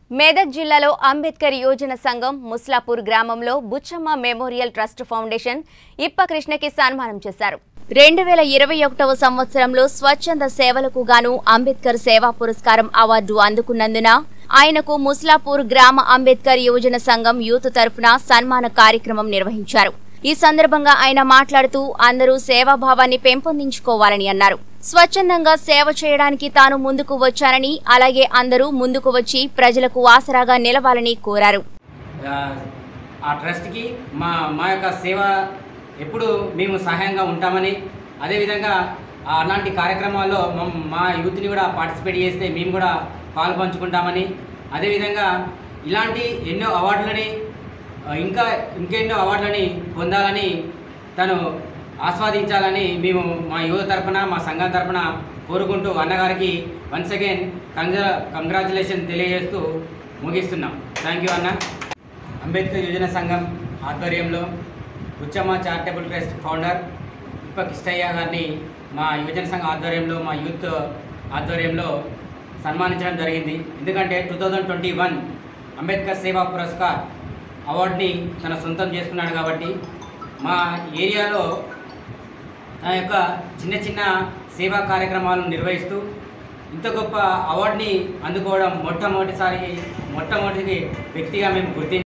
మేదక్ జిల్లాలో అంబేద్కర్ యోజన సంఘం ముస్లాపూర్ గ్రామంలో బుచ్చమ్మ మెమోరియల్ ట్రస్ట్ ఫౌండేషన్ ఇప్ప కృష్ణకి సన్మానం చేశారు రెండు వేల ఇరవై ఒకటవ సంవత్సరంలో స్వచ్ఛంద సేవలకు గాను అంబేద్కర్ సేవా పురస్కారం అవార్డు అందుకున్నందున ఆయనకు ముస్లాపూర్ గ్రామ అంబేద్కర్ యువజన సంఘం యూత్ తరఫున సన్మాన కార్యక్రమం నిర్వహించారు ఈ సందర్భంగా ఆయన మాట్లాడుతూ అందరూ సేవాభావాన్ని పెంపొందించుకోవాలని అన్నారు స్వచ్ఛందంగా సేవ చేయడానికి తాను ముందుకు వచ్చానని అలాగే అందరూ ముందుకు వచ్చి ప్రజలకు ఆసరాగా నిలవాలని కోరారు ఆ, ఆ ట్రస్ట్కి మా మా యొక్క సేవ ఎప్పుడు మేము సహాయంగా ఉంటామని అదేవిధంగా ఆ అలాంటి కార్యక్రమాల్లో మమ్- మా యూత్ని కూడా పార్టిసిపేట్ చేస్తే మేము కూడా పాలు పంచుకుంటామని అదేవిధంగా ఇలాంటి ఎన్నో అవార్డులని ఆ, ఇంకా ఇంకెన్నో అవార్డులని పొందాలని తను ఆస్వాదించాలని మేము మా యువత తరపున మా సంఘం తరపున కోరుకుంటూ అన్నగారికి వన్స్ అగైన్ కంగ్రా కంగ్రాచులేషన్ తెలియజేస్తూ ముగిస్తున్నాం థ్యాంక్ యూ అన్న అంబేద్కర్ యువజన సంఘం ఆధ్వర్యంలో ఉచ్చమ్మ చారిటబుల్ ట్రస్ట్ ఫౌండర్ ఇప్ప కిష్టయ్య గారిని మా యువజన సంఘం ఆధ్వర్యంలో మా యూత్ ఆధ్వర్యంలో సన్మానించడం జరిగింది ఎందుకంటే two thousand twenty one Ambedkar Seva Puraskar అవార్డుని తన సొంతం చేసుకున్నాడు కాబట్టి మా ఏరియాలో తన యొక్క చిన్న చిన్న సేవా కార్యక్రమాలను నిర్వహిస్తూ ఇంత గొప్ప అవార్డుని అందుకోవడం మొట్టమొదటిసారి మొట్టమొదటి వ్యక్తిగా మేము గుర్తించాం